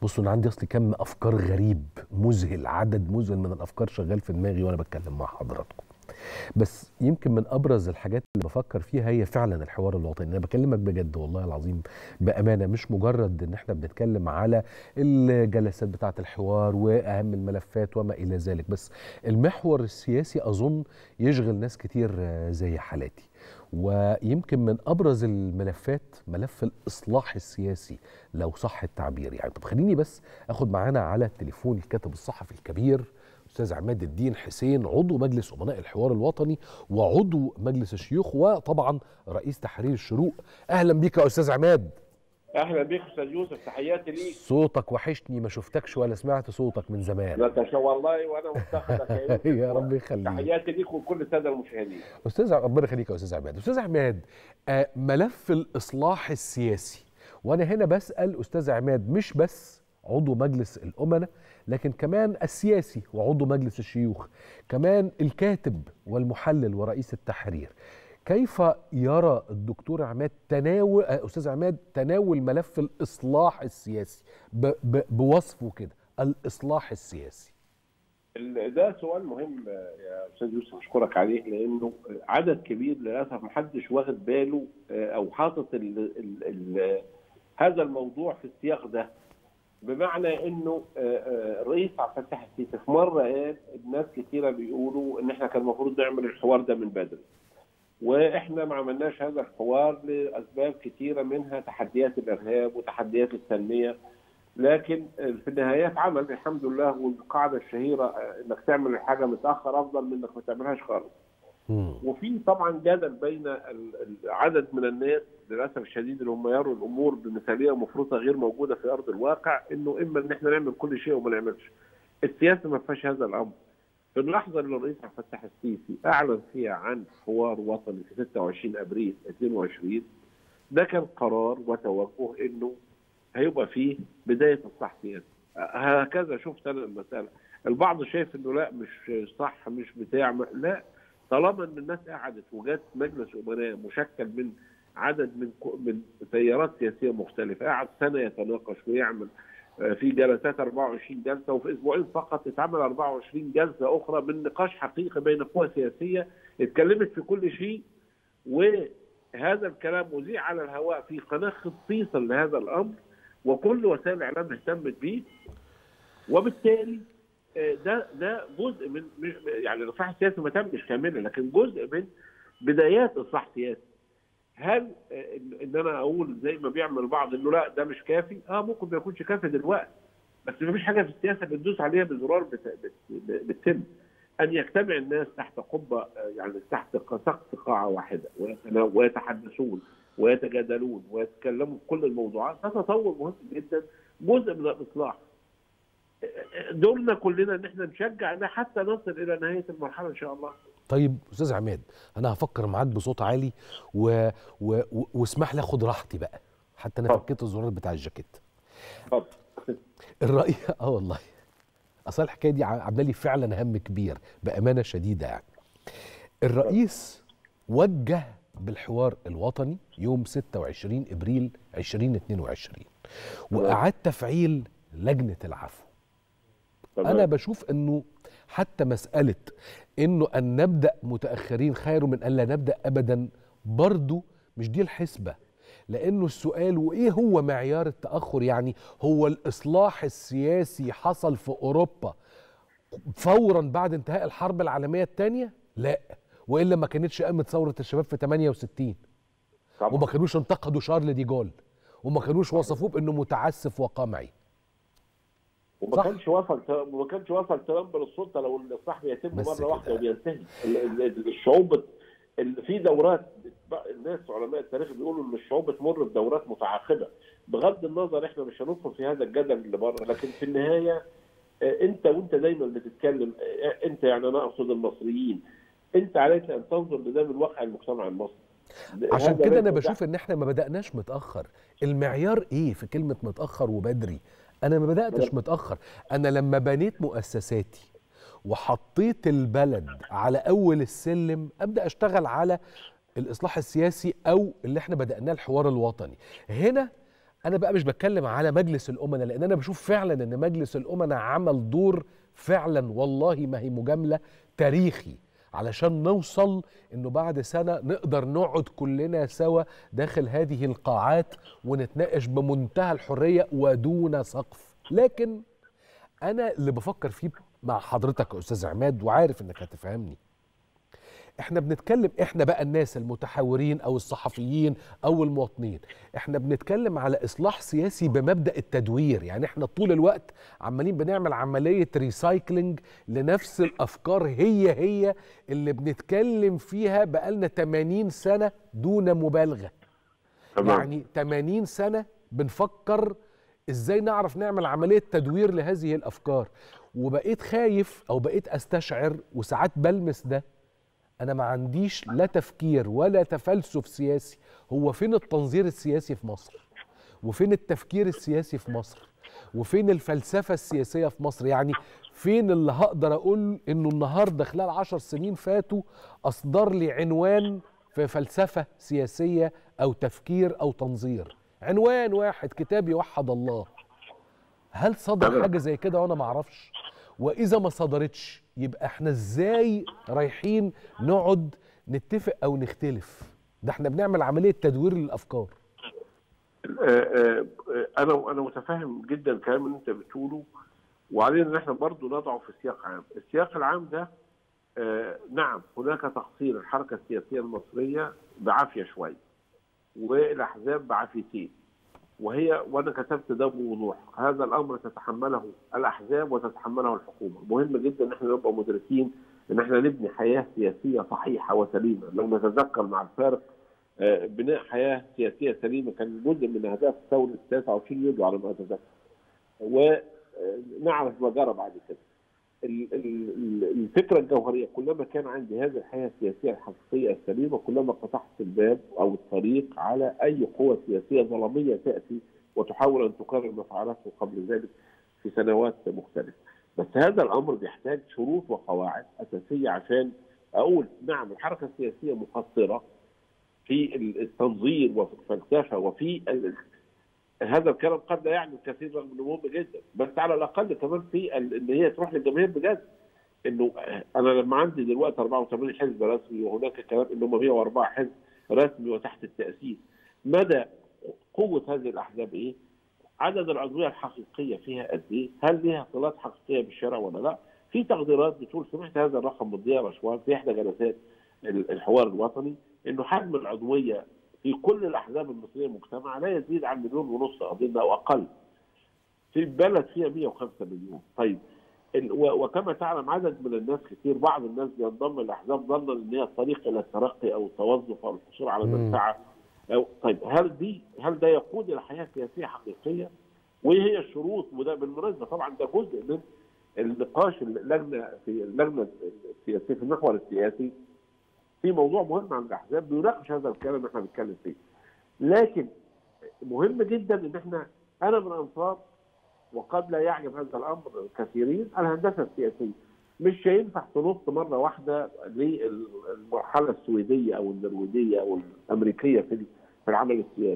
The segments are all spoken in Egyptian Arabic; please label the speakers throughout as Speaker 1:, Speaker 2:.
Speaker 1: بصوا انا عندي اصلي كم افكار غريب مذهل عدد مذهل من الافكار شغال في دماغي وانا بتكلم مع حضراتكم بس يمكن من ابرز الحاجات اللي بفكر فيها هي فعلا الحوار الوطني انا بكلمك بجد والله العظيم بامانه مش مجرد ان احنا بنتكلم على الجلسات بتاعه الحوار واهم الملفات وما الى ذلك بس المحور السياسي اظن يشغل ناس كتير زي حالاتي ويمكن من ابرز الملفات ملف الاصلاح السياسي لو صح التعبير يعني طب خليني بس اخد معانا على التليفون الكاتب الصحفي الكبير استاذ عماد الدين حسين عضو مجلس امناء الحوار الوطني وعضو مجلس الشيوخ وطبعا رئيس تحرير الشروق اهلا بيك يا استاذ عماد
Speaker 2: اهلا بيك استاذ يوسف تحياتي ليك
Speaker 1: صوتك وحشني ما شفتكش ولا سمعت صوتك من زمان
Speaker 2: لا تشا والله وانا مفتقدك يا يوسف
Speaker 1: يا رب يخليك
Speaker 2: تحياتي ليك ولكل الساده المشاهدين
Speaker 1: استاذ ربنا يخليك يا استاذ عماد استاذ عماد آه ملف الاصلاح السياسي وانا هنا بسال استاذ عماد مش بس عضو مجلس الامناء لكن كمان السياسي وعضو مجلس الشيوخ كمان الكاتب والمحلل ورئيس التحرير كيف يرى الدكتور عماد تناول استاذ عماد تناول ملف الاصلاح السياسي ب... ب... بوصفه كده الاصلاح السياسي
Speaker 2: ده سؤال مهم يا استاذ يوسف اشكرك عليه لانه عدد كبير للاسف محدش واخد باله او حاطط ال... ال... ال... هذا الموضوع في السياق ده بمعنى انه الرئيس عبد الفتاح السيسي في مره قال الناس كثيره بيقولوا ان احنا كان المفروض نعمل الحوار ده من بدري واحنا ما عملناش هذا الحوار لاسباب كثيره منها تحديات الارهاب وتحديات التنميه لكن في النهايه اتعمل الحمد لله والقاعده الشهيره انك تعمل الحاجه متاخر افضل من انك ما تعملهاش خالص. وفي طبعا جدل بين عدد من الناس للاسف الشديد اللي هم يروا الامور بمثاليه مفروضه غير موجوده في ارض الواقع انه اما ان احنا نعمل كل شيء وما نعملش. السياسه ما فيهاش هذا الامر. في اللحظه اللي الرئيس عبد الفتاح السيسي اعلن فيها عن حوار وطني في 26 ابريل 22 ده كان قرار وتوجه انه هيبقى فيه بدايه اصلاح سياسي. هكذا شفت انا المساله. البعض شايف انه لا مش صح مش بتاع لا طالما ان الناس قعدت وجات مجلس امناء مشكل من عدد من من تيارات سياسيه مختلفه قعد سنه يتناقش ويعمل في جلسات 24 جلسه وفي اسبوعين فقط اتعمل 24 جلسه اخرى من نقاش حقيقي بين قوى سياسيه اتكلمت في كل شيء وهذا الكلام اذيع على الهواء في قناه خصيصا لهذا الامر وكل وسائل الاعلام اهتمت به وبالتالي ده ده جزء من يعني الاصلاح السياسي ما تمش كاملا لكن جزء من بدايات اصلاح سياسي. هل ان انا اقول زي ما بيعمل البعض انه لا ده مش كافي؟ اه ممكن ما يكونش كافي دلوقتي بس ما فيش حاجه في السياسه بتدوس عليها بزرار بتتم ان يجتمع الناس تحت قبه يعني تحت سقف قاعه واحده ويتحدثون ويتجادلون ويتكلموا في كل الموضوعات ده تطور مهم جدا جزء من الاصلاح دورنا كلنا ان احنا نشجع ده حتى نصل الى نهايه المرحله ان شاء الله.
Speaker 1: طيب استاذ عماد انا هفكر معاك بصوت عالي و... و... و... واسمح لي اخد راحتي بقى حتى انا فكيت الزرار بتاع الجاكيت.
Speaker 2: اتفضل.
Speaker 1: الراي اه والله اصل الحكايه دي عامله لي فعلا هم كبير بامانه شديده يعني. الرئيس وجه بالحوار الوطني يوم 26 ابريل 2022 واعاد تفعيل لجنه العفو. انا بشوف انه حتى مساله انه ان نبدا متاخرين خير من ان لا نبدا ابدا برضو مش دي الحسبه لانه السؤال وايه هو معيار التاخر يعني هو الاصلاح السياسي حصل في اوروبا فورا بعد انتهاء الحرب العالميه الثانيه لا والا ما كانتش قامت ثوره الشباب في 68 طبعا. وما كانوش انتقدوا شارل دي جول وما كانوش وصفوه بانه متعسف وقمعي
Speaker 2: وما كانش وصل وما كانش وصل ترامب للسلطه لو الاصلاح بيتم مره واحده وبينتهي الشعوب في دورات الناس علماء التاريخ بيقولوا ان الشعوب بتمر بدورات متعاقبه بغض النظر احنا مش هندخل في هذا الجدل اللي بره لكن في النهايه انت وانت دايما بتتكلم انت يعني انا اقصد المصريين انت عليك ان تنظر لده من واقع المجتمع المصري
Speaker 1: عشان كده انا بشوف ان احنا ما بداناش متاخر المعيار ايه في كلمه متاخر وبدري انا ما بداتش متاخر انا لما بنيت مؤسساتي وحطيت البلد على اول السلم ابدا اشتغل على الاصلاح السياسي او اللي احنا بداناه الحوار الوطني هنا انا بقى مش بتكلم على مجلس الامناء لان انا بشوف فعلا ان مجلس الامناء عمل دور فعلا والله ما هي مجامله تاريخي علشان نوصل انه بعد سنه نقدر نقعد كلنا سوا داخل هذه القاعات ونتناقش بمنتهى الحريه ودون سقف لكن انا اللي بفكر فيه مع حضرتك يا استاذ عماد وعارف انك هتفهمني احنا بنتكلم احنا بقى الناس المتحاورين او الصحفيين او المواطنين احنا بنتكلم على اصلاح سياسي بمبدا التدوير يعني احنا طول الوقت عمالين بنعمل عمليه ريسايكلينج لنفس الافكار هي هي اللي بنتكلم فيها بقالنا 80 سنه دون مبالغه
Speaker 2: تمام.
Speaker 1: يعني 80 سنه بنفكر ازاي نعرف نعمل عمليه تدوير لهذه الافكار وبقيت خايف او بقيت استشعر وساعات بلمس ده انا ما عنديش لا تفكير ولا تفلسف سياسي هو فين التنظير السياسي في مصر وفين التفكير السياسي في مصر وفين الفلسفة السياسية في مصر يعني فين اللي هقدر أقول إنه النهاردة خلال عشر سنين فاتوا أصدر لي عنوان في فلسفة سياسية أو تفكير أو تنظير عنوان واحد كتاب يوحد الله هل صدر
Speaker 2: تمام.
Speaker 1: حاجة زي كده وأنا معرفش وإذا ما صدرتش يبقى احنا ازاي رايحين نقعد نتفق أو نختلف ده احنا بنعمل عملية تدوير للأفكار
Speaker 2: آه، آه، انا انا متفاهم جدا الكلام اللي انت بتقوله وعلينا ان احنا برضه نضعه في سياق عام، السياق العام ده آه، نعم هناك تقصير الحركه السياسيه المصريه بعافيه شويه والاحزاب بعافيتين وهي وانا كتبت ده بوضوح هذا الامر تتحمله الاحزاب وتتحمله الحكومه مهم جدا ان احنا نبقى مدركين ان احنا نبني حياه سياسيه صحيحه وسليمه لو نتذكر مع الفارق آه، بناء حياه سياسيه سليمه كان جزء من اهداف ثوره 23 يوليو على ما اتذكر ونعرف ما جرى بعد كده ال- ال- ال- الفكره الجوهريه كلما كان عندي هذه الحياه السياسيه الحقيقيه السليمه كلما فتحت الباب او الطريق على اي قوه سياسيه ظلاميه تاتي وتحاول ان تكرر ما فعلته قبل ذلك في سنوات مختلفه. بس هذا الامر بيحتاج شروط وقواعد اساسيه عشان اقول نعم الحركه السياسيه مقصره في التنظير وفي الفلسفه وفي ال- هذا الكلام قد لا يعني الكثير رغم انه مهم جدا بس على الاقل كمان في ال- ان هي تروح للجماهير بجد انه انا لما عندي دلوقتي 84 حزب رسمي وهناك كلام انه 104 حزب رسمي وتحت التاسيس مدى قوه هذه الاحزاب ايه؟ عدد العضويه الحقيقيه فيها قد ايه؟ هل لها صلات حقيقيه بالشارع ولا لا؟ في تقديرات بتقول سمعت هذا الرقم من ضياء رشوان في احدى جلسات ال- الحوار الوطني انه حجم العضويه في كل الاحزاب المصريه المجتمع لا يزيد عن مليون ونص اظن او اقل. في بلد فيها 105 مليون، طيب ال- و- وكما تعلم عدد من الناس كثير بعض الناس بينضم للاحزاب ظنا ان هي الطريق الى الترقي او التوظف او الحصول على
Speaker 1: مم.
Speaker 2: منفعه أو طيب هل دي هل ده يقود الى حياه سياسيه حقيقيه؟ وايه هي الشروط؟ وده بالمناسبه طبعا ده جزء من النقاش اللجنه في اللجنه السياسيه في المحور السياسي في موضوع مهم عن الاحزاب بيناقش هذا الكلام اللي احنا بنتكلم فيه. لكن مهم جدا ان احنا انا من انصار وقد لا يعجب هذا الامر كثيرين الهندسه السياسيه مش هينفع تنط مره واحده للمرحله السويديه او النرويجيه او الامريكيه في في العمل السياسي.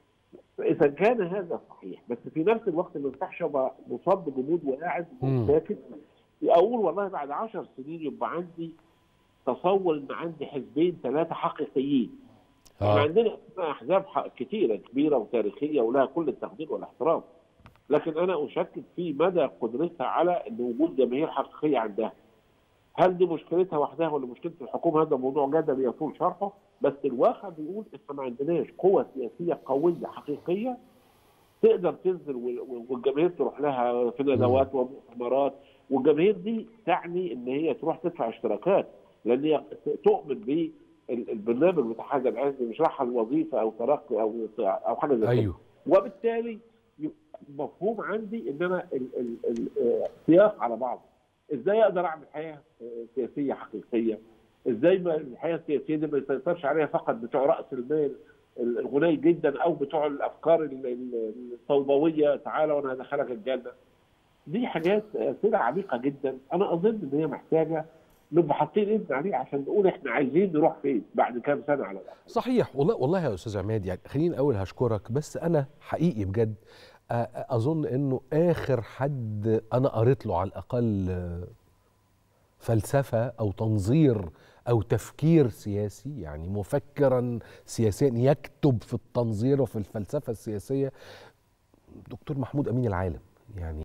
Speaker 2: اذا كان هذا صحيح بس في نفس الوقت ما ينفعش ابقى مصاب بجمود وقاعد
Speaker 1: مم.
Speaker 2: ساكت اقول والله بعد 10 سنين يبقى عندي تصور ان عندي حزبين ثلاثه حقيقيين احنا
Speaker 1: آه.
Speaker 2: عندنا احزاب ح- كثيره كبيره وتاريخيه ولها كل التقدير والاحترام لكن انا اشكك في مدى قدرتها على ان وجود جماهير حقيقيه عندها هل دي مشكلتها وحدها ولا مشكله الحكومه هذا موضوع جدلي يطول شرحه بس الواقع بيقول احنا ما عندناش قوه سياسيه قويه حقيقيه تقدر تنزل وال- وال- والجماهير تروح لها في ندوات ومؤتمرات والجماهير دي تعني ان هي تروح تدفع اشتراكات لان هي تؤمن بالبرنامج بتاع هذا الحزب مش رايحه الوظيفه او ترقي او او حاجه زي كده
Speaker 1: ايوه
Speaker 2: وبالتالي يبقى مفهوم عندي ان انا ال- ال- ال- آه، سياق على بعض ازاي اقدر اعمل حياه آه، سياسيه حقيقيه ازاي ما الحياه السياسيه دي ما يسيطرش عليها فقط بتوع راس المال الغني جدا او بتوع الافكار ال- ال- الصوبويه تعالى وانا هدخلك الجنه دي حاجات اسئله عميقه جدا انا اظن ان هي محتاجه نبقى حاطين ايدنا عليه عشان نقول احنا عايزين نروح فين بعد كام سنه على الاقل
Speaker 1: صحيح والله والله يا استاذ عماد يعني خليني الاول هشكرك بس انا حقيقي بجد آه، اظن انه اخر حد انا قريت له على الاقل آه، فلسفه او تنظير او تفكير سياسي يعني مفكرا سياسيا يكتب في التنظير وفي الفلسفه السياسيه دكتور محمود امين العالم يعني